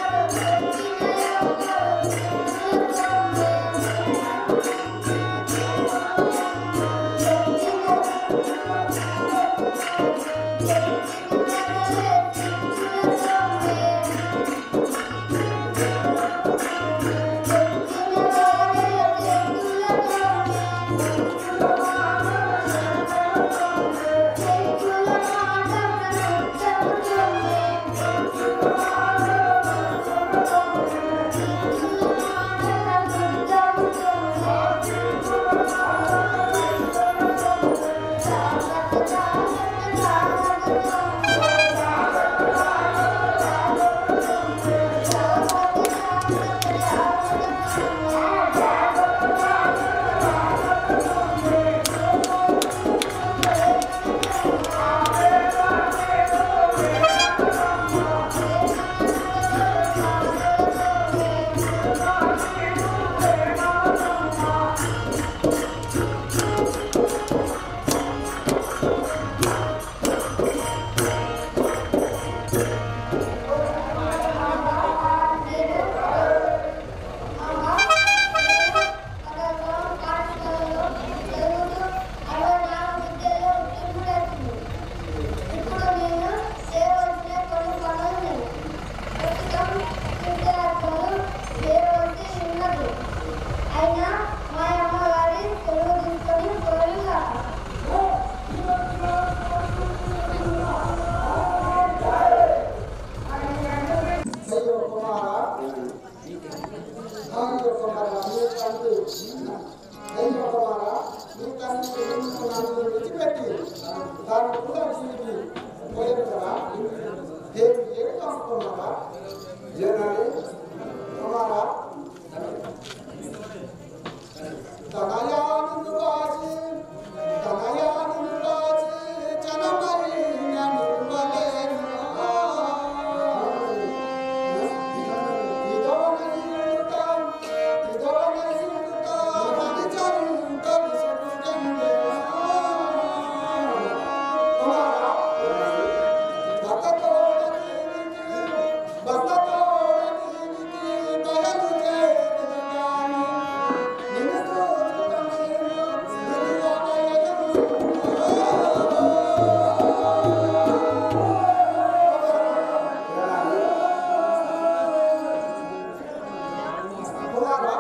అయినా మా అమ్మగారి తెలుగు తీసుకొని పోయిందా అయ్యో కుమారా అయ్యో కుమారా నీ తండ్రి అయ్యో కుమారా నీ తండ్రి నన్ను విడిచిపెట్టి దాని కూడా జీవికి పోయేది కదా దేవి ఏం అనుకున్నారా ఏనాలి కుమారా తనయాను రాజు తనయాను రాజు జనమరి నిల్వలేను ఇదో నయుత ఇదో నయుత మనిజంత విసుగుగంగే కుమారా భక్తతోడ దీనికి భక్తతోడ దీనికి దయలు చేరును గాని నిన్ను చూచుటమే కుమారా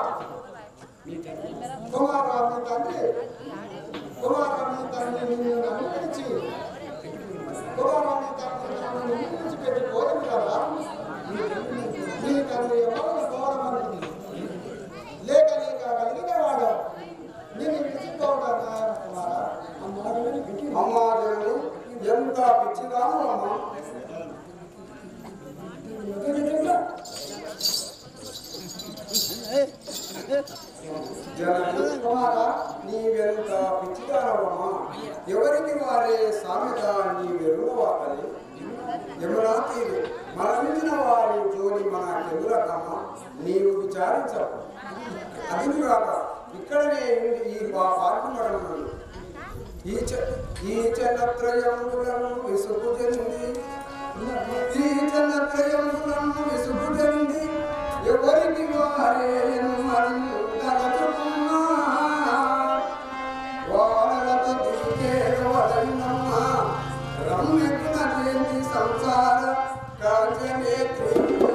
కుమారా మీ తండ్రి కుమారా మీ తండ్రి నిన్ను నన్ను విడిచి కుమారా మీ తండ్రి నన్ను నిన్ను విడిచిపెట్టి పోయింది కదా మీ తండ్రి ఎవరు గౌరవం లేక లేక కలిగినవాడు నిన్ను విడిచిపోవడా కుమారా అమ్మా దేవుడు ఎంత పిచ్చిదాను అమ్మా జనని కుమారా నీవెంత పిచ్చిదానవమ్మా ఎవరికి వారే సామెత నీ వెరుగవాకలి యమునా తీరు మరణించిన వారి జోలి మన కెదురకమ్మ నీవు విచారించవు అది కాక ఇక్కడనే ఉండి ఈ పాల్గొనడం ఈ చ ఈ చలత్రయములను విసుగు చెంది ఈ చలత్రయములను విసుగు చెంది ఎవరికి వారే మరియు తలచుకున్నా వానలతో దిగేదవదన్నమ్మ రమ్మెక్కిన చేతి సంసార కాంచనేత్రి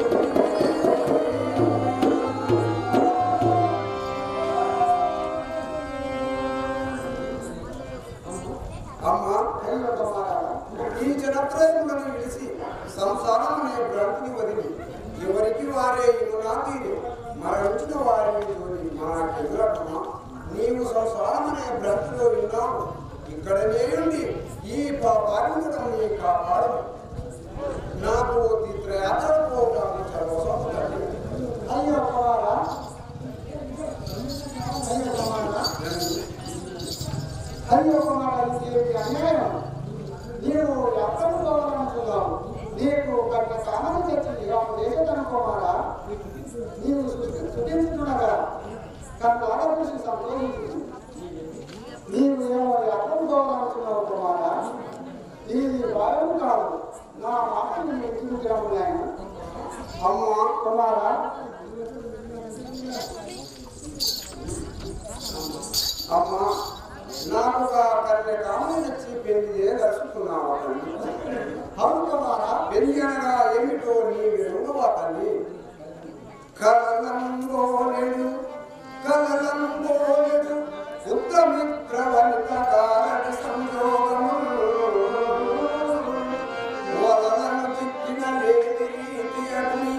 అమ్మ ఈ జనప్రయములను విడిచి సంసారం అనే భ్రాంతిని వదిలి ఎవరికి వారే ఇనునా తీరి మరణించిన వారిని జోలి మనకెదురటమా నీవు సంసారం అనే భ్రాంతిలో విన్నావు ఇక్కడనే ఉండి ఈ పాపాలను నీ కాపాడము నాకు తీర్థయాత్ర పోవడానికి సర్వసంపద అయ్యో కుమారా అయ్యో కుమారా అయ్యో కుమారా ఇది అన్యాయం నీవు ఎక్కడ పోవాలనుకున్నావు నీకు కనుక కామని తెచ్చింది అప్పుడు ఏదనుకోమారా నీవు సుఖించుకున్నాగా కనుక ఆడపిలిచి సంతోషించు నీవు ఏమో ఎక్కడ పోవాలనుకున్నావు కుమారా నీది భయం కాదు నా మాటను మెచ్చుకుంటాము నాయన అమ్మ కుమారా అమ్మ నాకు ఒక కన్య కామని నచ్చి పెళ్లి చేయదలుచుకున్నావా తల్లి అవును కుమారా పెళ్లి అనగా ఏమిటో నీ విరువవా తల్లి కలలంబోలెడు కలలంబోలెడు ఉత్తమిత్రవనిత కారణ సంయోగము వదలను చిక్కిన లేని రీతి అగ్ని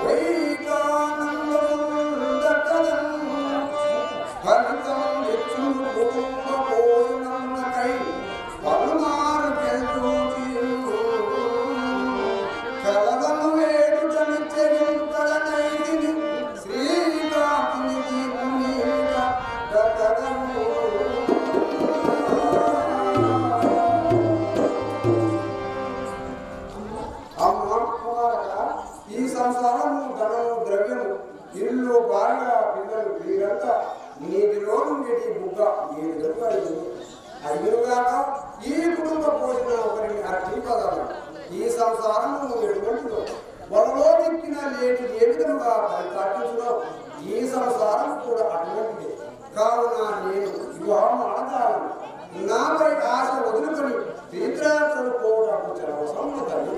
వైకానందము దక్కదను ఫలితం ఇచ్చును కుటుంబ పోయినమునకై పలుమారు గెలుచూచియు. కలలను వేడుటని చెరుకలనైదిని శ్రీకాకుని దీపునీక దక్కదను. అమ్మ కుమారక ఈ సంసారము ధనము ద్రవ్యము ఇల్లు భార్య పిల్లలు వీరంతా నీటిలో ఉండేటి బుగ్గ నీటి దొరకదు అయ్యుగాక ఈ కుటుంబ పోషణ ఒకరిని అట్టి పదాలు ఈ సంసారము ఎటువంటిదో వలలో చిక్కిన లేటి ఏ విధముగా పరితాటించులో ఈ సంసారం కూడా అటువంటిదే కావున నేను వివాహం ఆడతాను నాపై ఆశ వదులుకొని తీర్థయాత్రలు పోవటం చాలా అవసరం తల్లి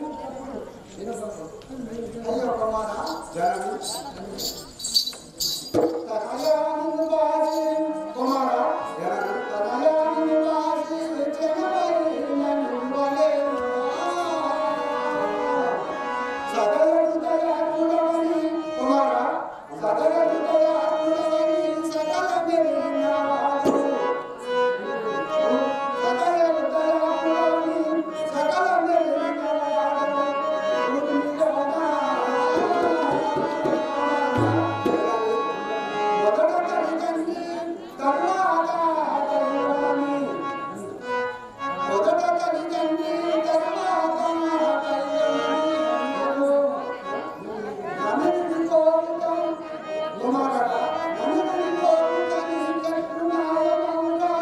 అయ్యో కుమారా జనని తనయాను బాసి కుమారా జనని తనయాను బాసి చెమరి నన్నువలే సదరు దయాకుడవని కుమారా సదరు దయాకుడవని సకల మెరినాడు సదరు దయాకుడవని సకల మెరినాడు ఉన్నిగవనా మొదట కలిగండి తర్వాత దైవమని మొదట కలిగండి తర్వాత దైవమని నన్ను కోరుతాం కుమారట నన్ను కోరుతని కట్టునాయమౌగా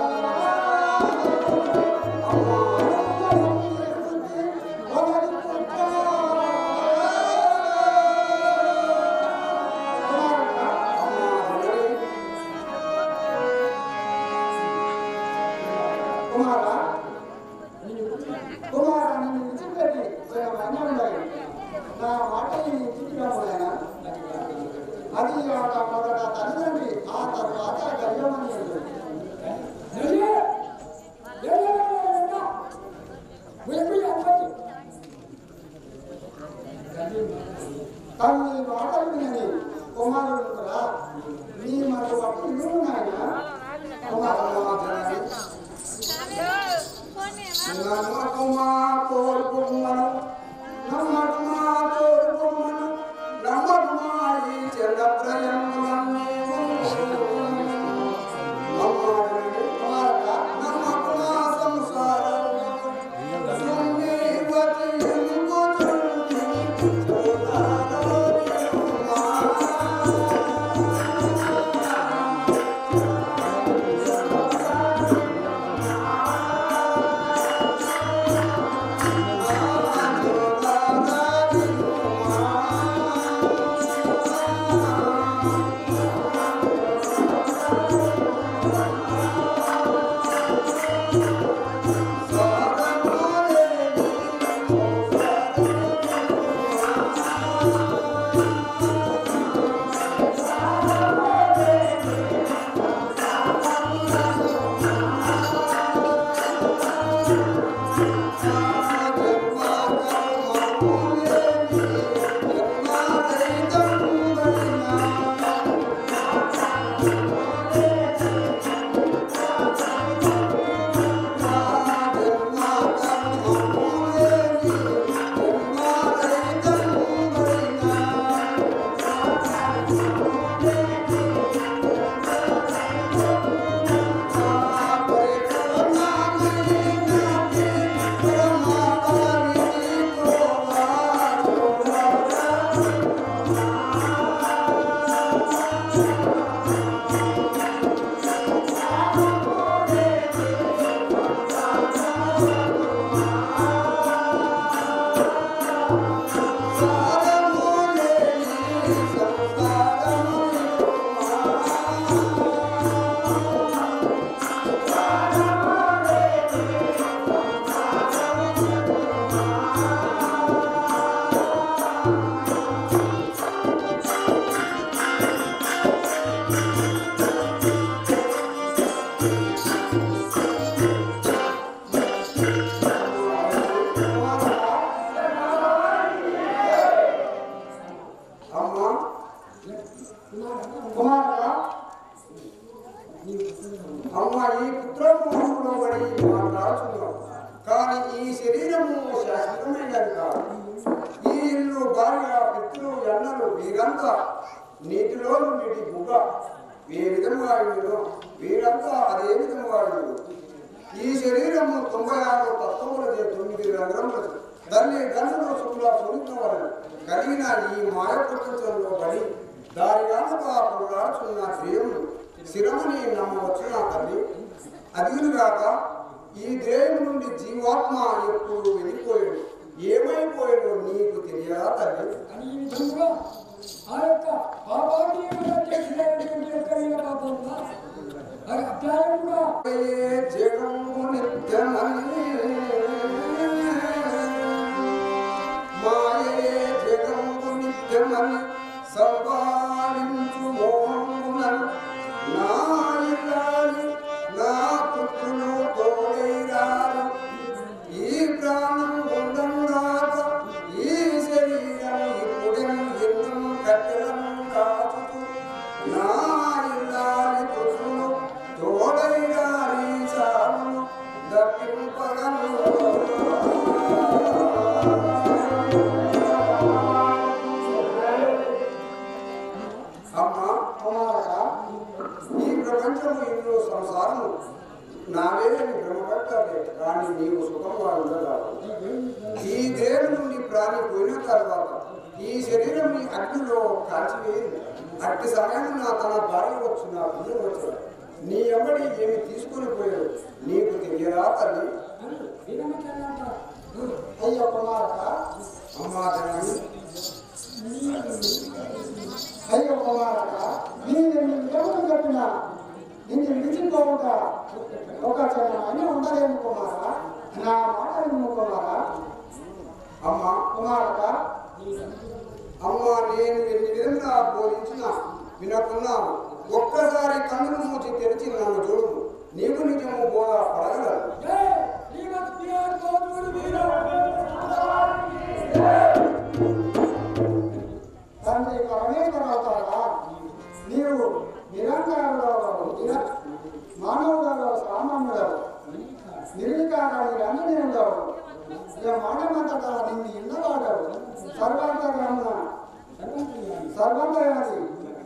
కుమారా కుమారా నన్ను విడిచిపెట్టి చేయమని ఉండాలి నా మాట ఇంటికిరాములైనా అది ఒక మొదట తల్లిదండ్రి ఆ తర్వాత దైవమని ఉంటుంది తల్లి మాటలు వినని కుమారుడు కదా నీ మనకు పట్టు ఇల్లు నాయన కుమారమ్మ జనని నమ్మకమా కోరుకుమ్మను నమ్మకమా కోరుకుమ్మను నమ్మకమా ఈ చెల్లప్రయములన్నీవు నమ్మకమా కుమారక నమ్మకమా సంసారం సున్నీవతి ఇంకొచుంటి చూడాలోనియుమా. ఆ నీ పుత్రమోహంలో పడి మాట్లాడుతున్నావు కానీ ఈ శరీరము శాశ్వతమైనది కాదు ఈ ఇల్లు భార్య పితృ ఎన్నలు వీరంతా నీటిలో నుండి బుగ్గ ఏ విధంగా ఇల్లు వీరంతా అదే విధంగా ఇల్లు ఈ శరీరము తొంభై ఆరు తత్వములచే తొమ్మిది రంధ్రములు దాన్ని గనులు శుక్ల సునితవలను కలిగిన ఈ మాయ ప్రపంచంలో పడి దాని కనుక పురాడుచున్న శ్రేయుడు శిరమని నమ్మవచ్చున తల్లి అదిగాక ఈ దేహం నుండి జీవాత్మ ఎప్పుడు వెళ్ళిపోయాడు ఏమైపోయాడో నీకు తెలియదా తల్లి అని ఈ విధంగా ఆ యొక్క పాపాన్ని చేసినటువంటి యొక్క ఈ పాపంగా ఆ అధ్యాయం కూడా ఏ జగము నిత్యమని మాయే జగము నిత్యమని సంపాదించు మోహమునను నా ఇల్లాలి నా పుత్రులు తోడైరారు ఈ ప్రాణం ఉండంగాక ఈ శరీరం ఇప్పుడెను ఎన్నం కట్టెలను కాచుతూ నా ఇల్లాలి పుత్రులు తోడైరారి సాము దప్పింపగను అమ్మా కుమారక ఈ ప్రపంచము ఇందులో సంసారము నావేదని భ్రమపడ్డావే కానీ నీవు సుఖంగా ఉండగలవు ఈ దేహం నుండి ప్రాణి పోయిన తర్వాత ఈ శరీరం అగ్నిలో కాల్చివేయింది అట్టి సమయం నా తన భార్య వచ్చు నా బిడ్డ వచ్చు నీ ఎవడి ఏమి తీసుకొని పోయాడు నీకు తెలియరా తల్లి అని వీరమచంద్ర అంటారు. అయ్యో కుమారక అమ్మా తల్లి అయ్యో కుమారక నేను ఎవరు చెప్పినా నిన్ను విడిచిపోకుండా ఒక క్షణమైన ఉండలేము కుమార నా మాట విను కుమార అమ్మా కుమారక అమ్మా నేను ఎన్ని విధంగా బోధించిన వినకున్నావు ఒక్కసారి కన్నులు మూసి తెరిచి నన్ను చూడు నీకు నిజము బోధ పడగలదు జై శ్రీమద్ బిఆర్ గౌతముడు వీర తండ్రి పరమేశ్వర అవుతారా నీవు నిరంకారుడు నిర మానవుడు సామాన్యుడు నిర్వికారాన్ని అన్నీ ఉండవు ఇక మానవంతటా నిన్ను ఇన్నవాడవు సర్వాంతరమున సర్వంతయాది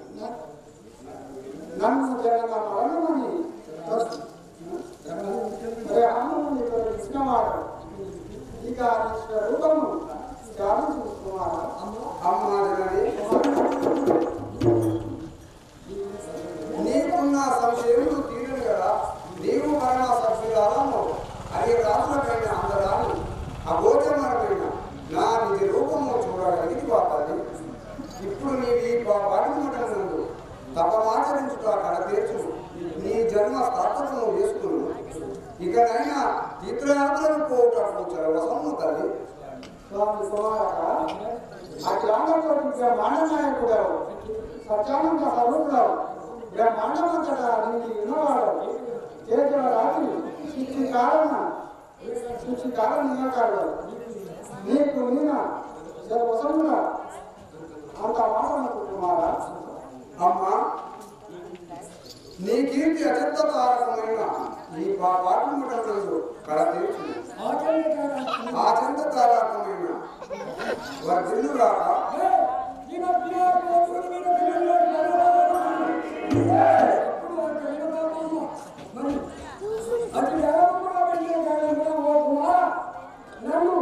నన్ను జగన మరణమని రామముని ఇచ్చినవాడు ఇక నీ రూపము చాలా చూసుకున్నారా అమ్మా జనని నీకున్న సంశయములు తీరను కదా నీవు మరణ సభ్యురాలను అది రాసులపైన అందరాలు అగోచరమైన నా నిజ రూపము చూడగలిగి పాపాలి ఇప్పుడు నీవి బాడుమటనందు తపమాచరించుట కడ తీర్చు నీ జన్మ స్థాపకము వేసుకును ఇకనైనా తీర్థయాత్రలు పోవటప్పుడు చరవసము తల్లి స్వామి కుమారక అఖిలాండకోటి బ్రహ్మాండనాయకుడు సత్యానంద స్వరూపుడు బ్రహ్మాండమంతటా నీకు విన్నవాడు చేసిన రాత్రి శిక్షి కారణ శిక్షి కారణ నిన్నకాడు నీకు నిన్న వసంగా అంత మాట నాకు కుమారా అమ్మా నీ కీర్తి అత్యంత తారకమైన నీ పాపాలను ముట్టడంలో కళ తీర్చు ఆచరణ అత్యంత తారకమైన వర్ధిల్లు రాక జై శ్రీమద్ బిఆర్ గౌతముడు వీర బిఆర్ ఎప్పుడు ఒక వీర పాపము మరి అది ఎవరు కూడా వెళ్ళే కాలంలో ఓ కుమార నన్ను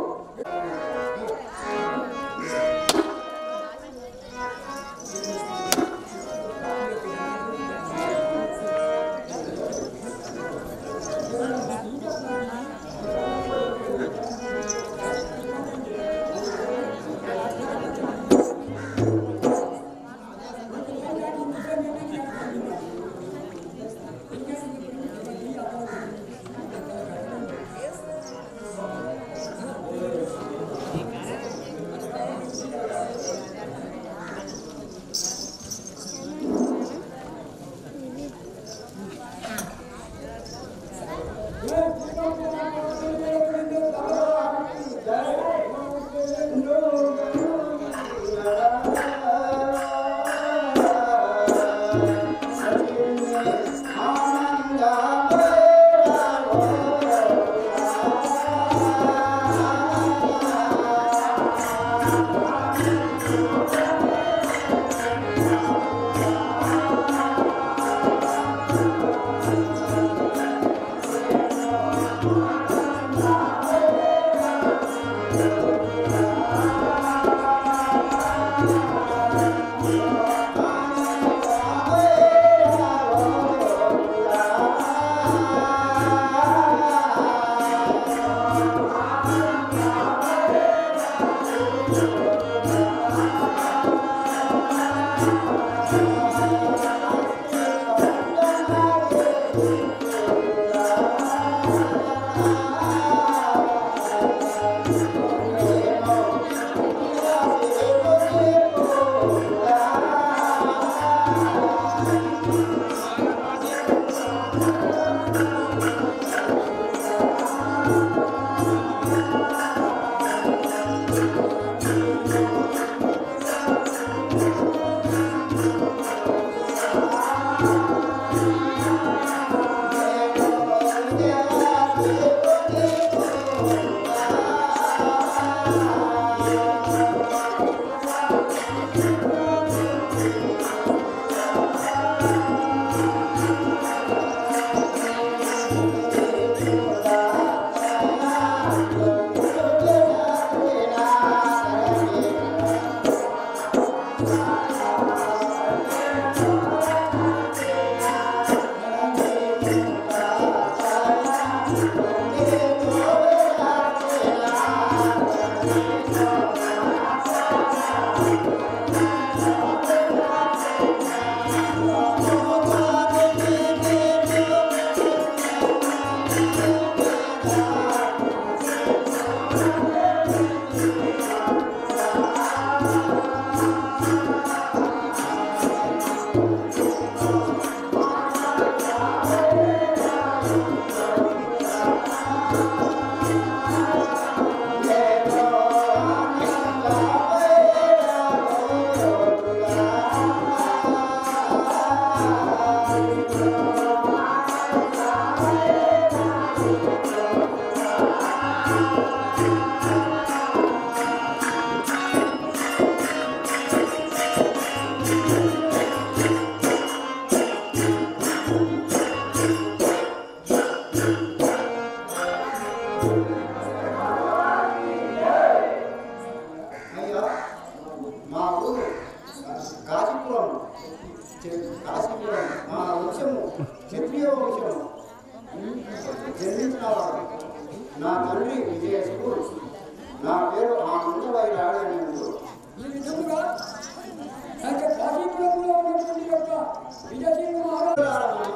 అయ్యా మా ఊరు కాశీపురం చె- కాశీపురం మా వంశము క్షత్రియ వంశము జన్మించిన వాడు నా తండ్రి విజయశివుడు నా పేరు ఆనందవై రాడనేందు ఈ విధముగా ఆ యొక్క కాశీపురంలో ఉన్నటువంటి యొక్క విజయసింహ మహారాజు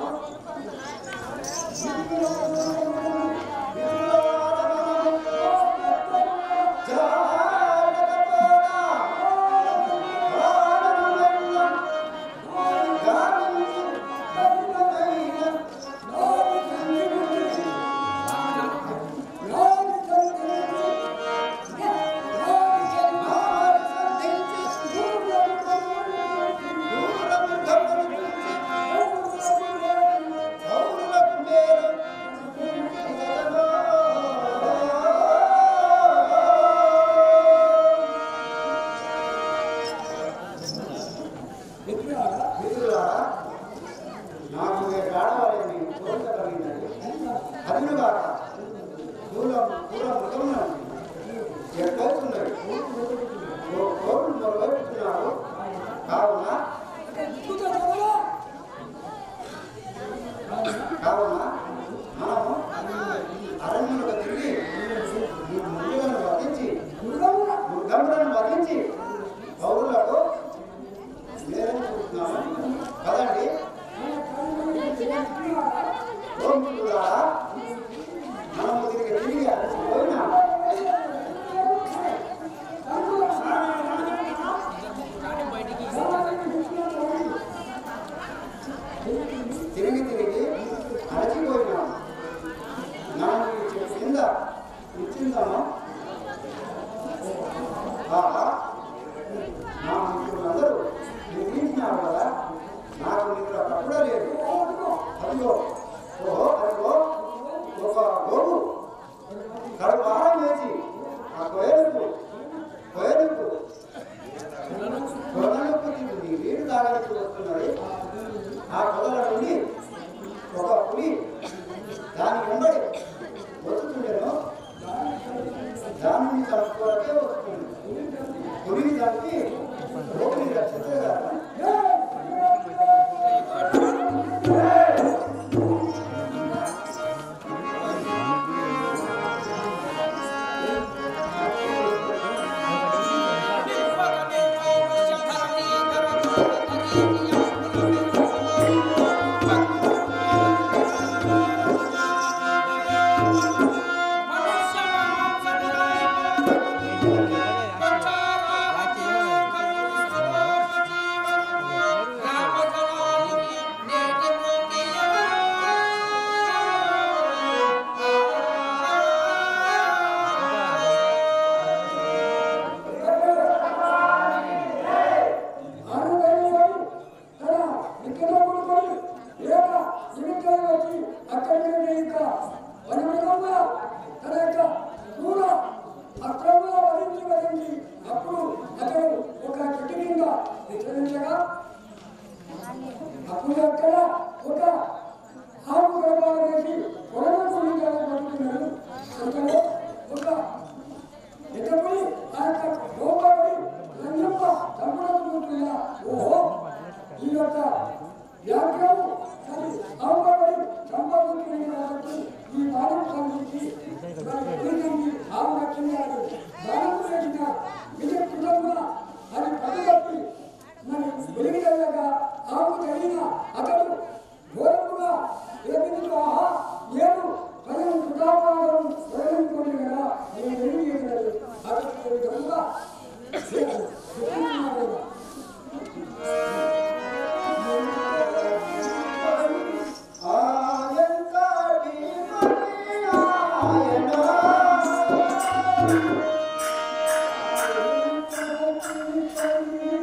ఆ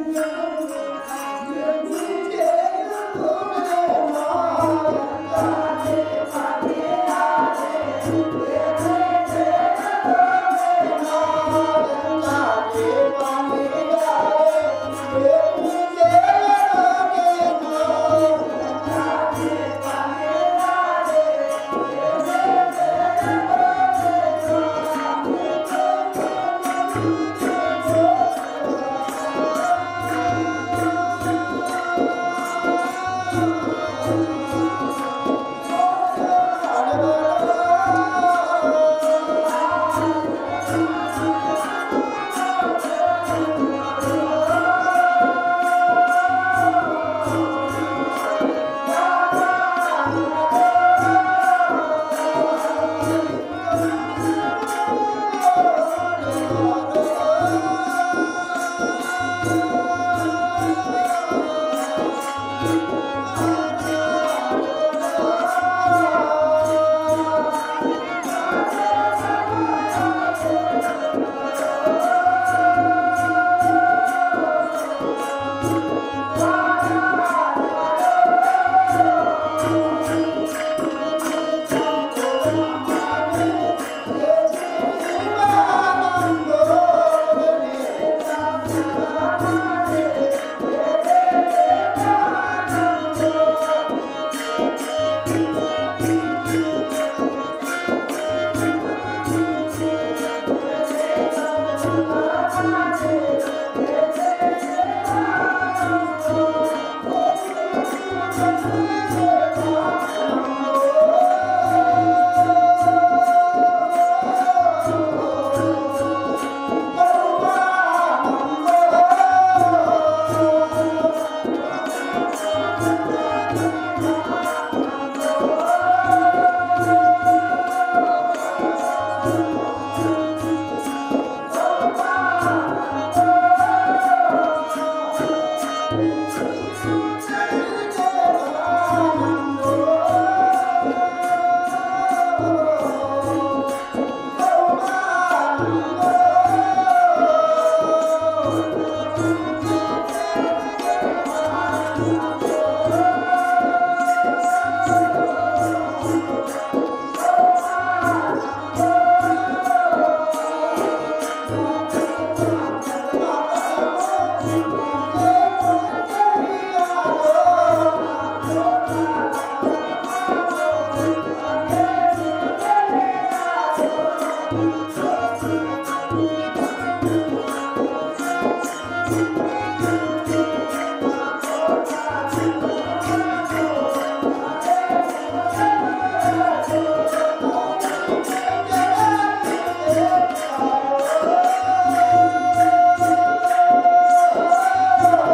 ఆ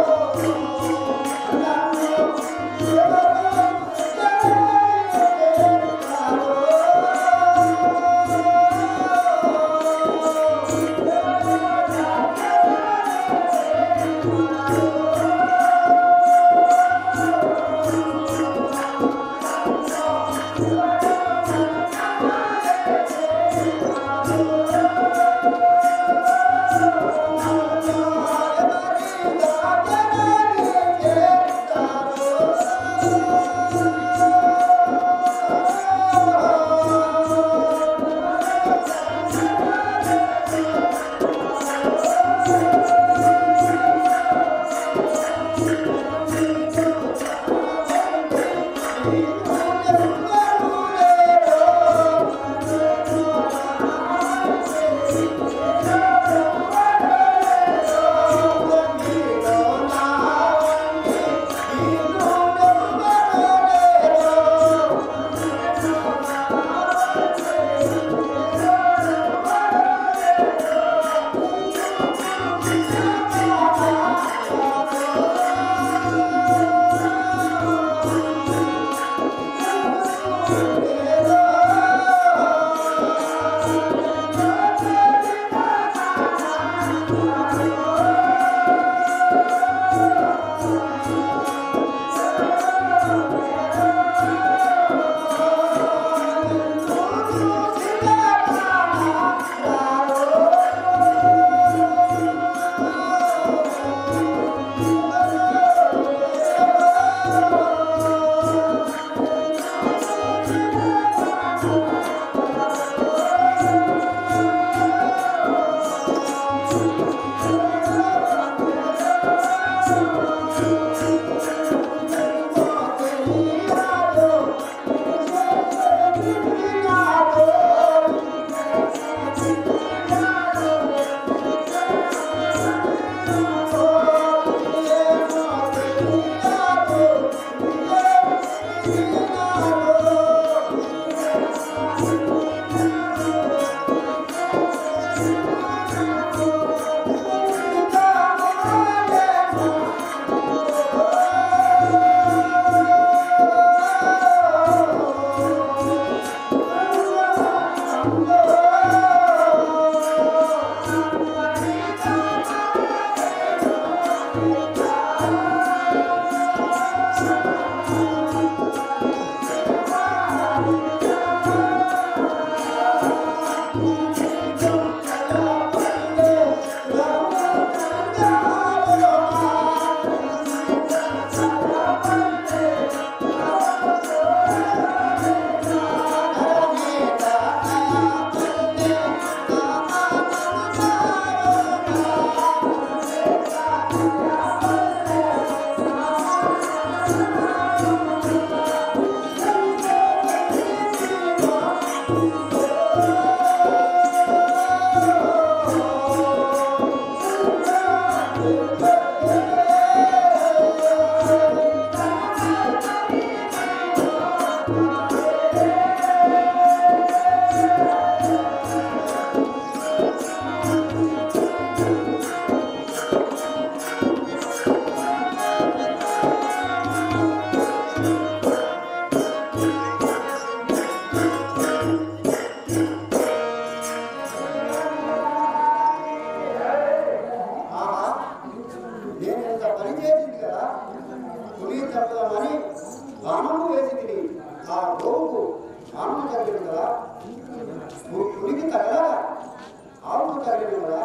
ఆహా నేను ఎంత పని చేసింది కదా పులి చంపుదామని బాణము వేసింది ఆ గోవుకు బాణము తగిలింది కదా పు- పులికి తగలగా ఆవుకు తగిలింది కదా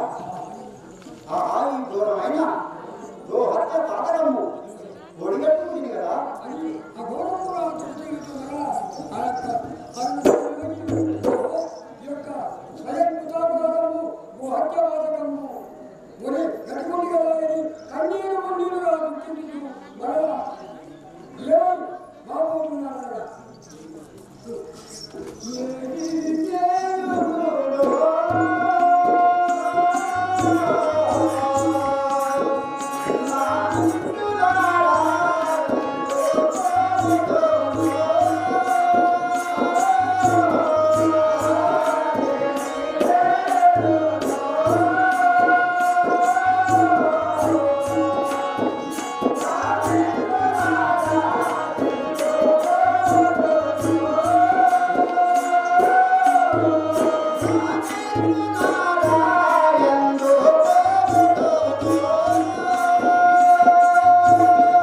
ఆ ఆవి దూరమైన దో హత్య పాతకము ఒడిగట్టుకుంది కదా ఆ గౌరవంలో చూస్తుండగా ఆ యొక్క అనుభవం ఈ యొక్క స్వయం కృతాపరాధము ఓ హత్యవాదకము ఒరే గట్టుకుండి కలగని కన్నీరు మున్నీరుగా గుర్తించు మరలా ఏమై బాబోతున్నాడు నారాయణ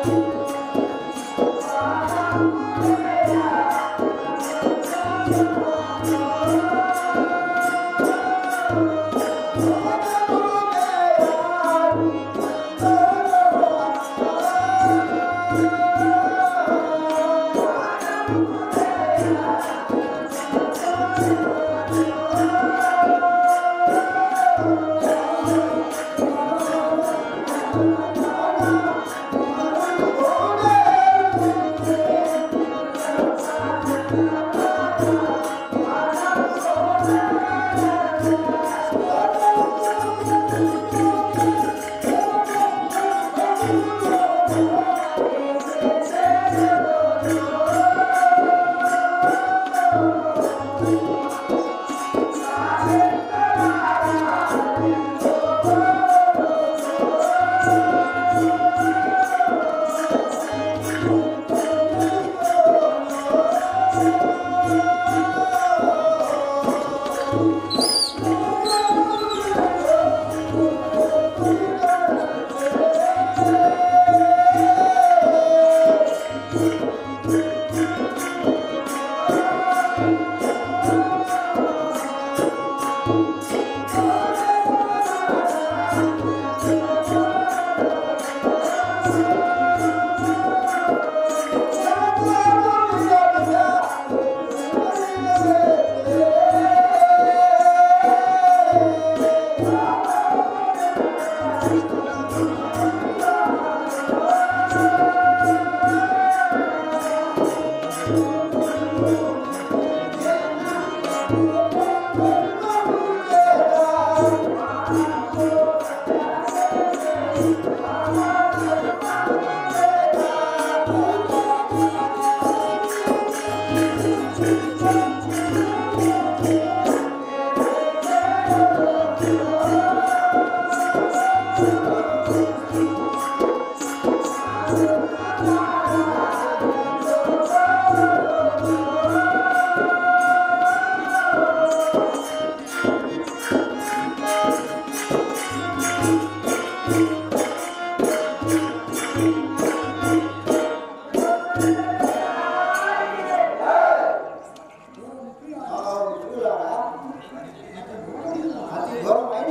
అతి ఘోరమైన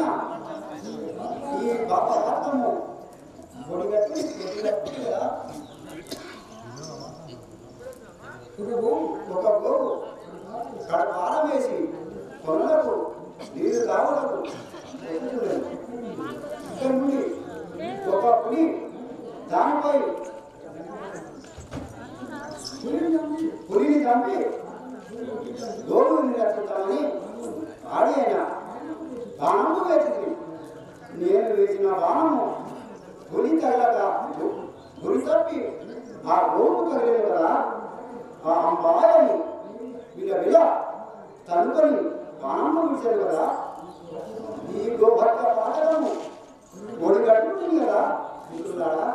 ఈ పాపరాత్రము ఒడిగట్టి ఒడిగట్టి కదా ఒక భూమి ఒక గోవు కడపారం వేసి కొనలకు నీరు తాగులకు ఎత్తుకులేదు. ఇక్కడి నుండి ఒక పులి దానిపై పులిని చంపి గోవుని రక్షించాలని ఆడి అయిన బాణము వేసింది నేను వేసిన బాణము పులి తగలక గురి తప్పి ఆ గోవు తగిలేదు కదా ఆ అంబాయని వీళ్ళ విల తనుకొని బాణము విడిచాడు కదా ఈ గోభర్త పాటలము ఒడి కట్టుకుంటుంది కదా మిత్రులారా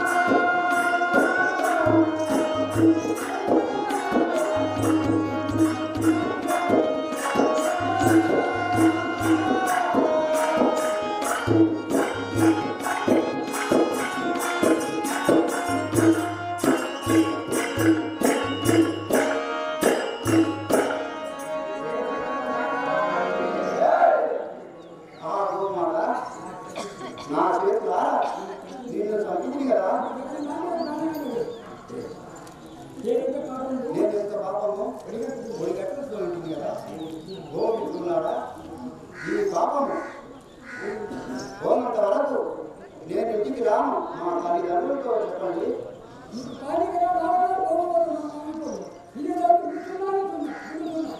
Thank ఆ గోమాత నా చేతులా నిన్ను చంపింది కదా ఏదైతే కారణం నేను ఎంత పాపము ఒడిగట్టుతో ఉంటుంది కదా గోమిస్తున్నాడా ఈ పాపము గోమంత వరకు నేను ఇంటికి రాను మా తల్లిదండ్రులతో చెప్పండి కాలికరా నాలుగు పోవడం అనుకో ఇది దాన్ని వింటున్నాను వింటున్నా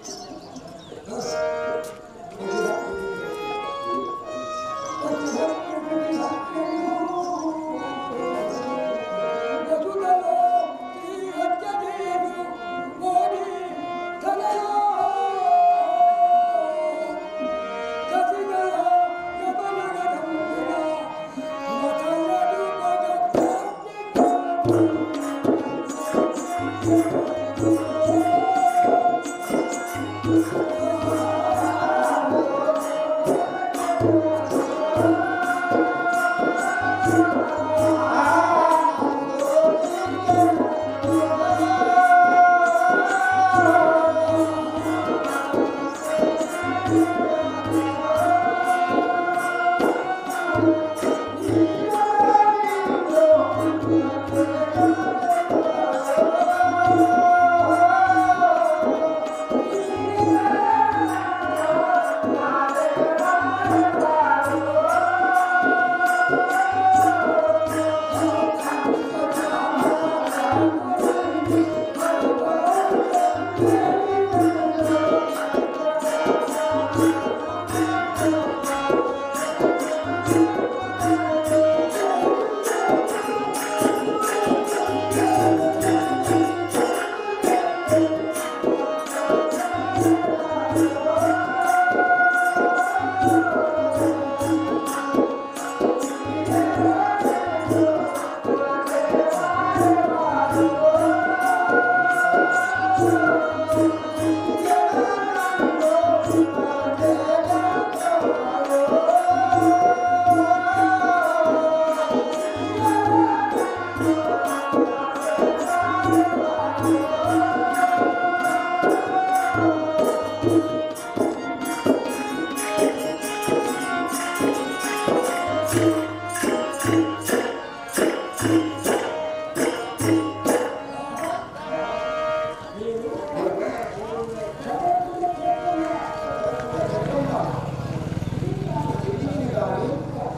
ఇంటికి కానీ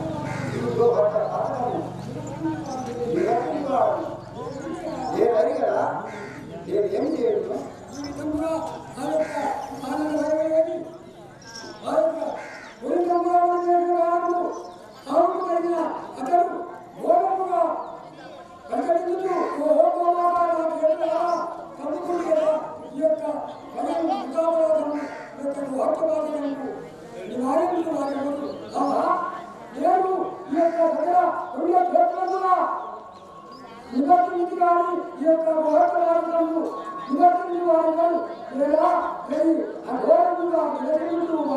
ఇదిగో భర్త పథకము నిరసన కావాలి నేను అడిగరా నేను ఏం చేయను ఈ విధంగా ఆ యొక్క ఆనందమైనది ఆ యొక్క ఉరికంగా ఉండేటువంటి వాడు సాగు కలిగిన అతడు ఘోరముగా ప్రకటించుతూ ఓ గోమాత నా పేరున కమ్ముకుంది కదా ఈ యొక్క పదం ముఖాపరాధము యొక్క వాక్యపాదము నివారించు వారెవరు ఆహా నేను ఈ యొక్క దగ్గర ఉన్న చేతులందున నిబద్ధునికి కానీ ఈ యొక్క మహోత్సవాలను నిబద్ధుని వారు లేదా అఘోరముగా నిలబడుతూ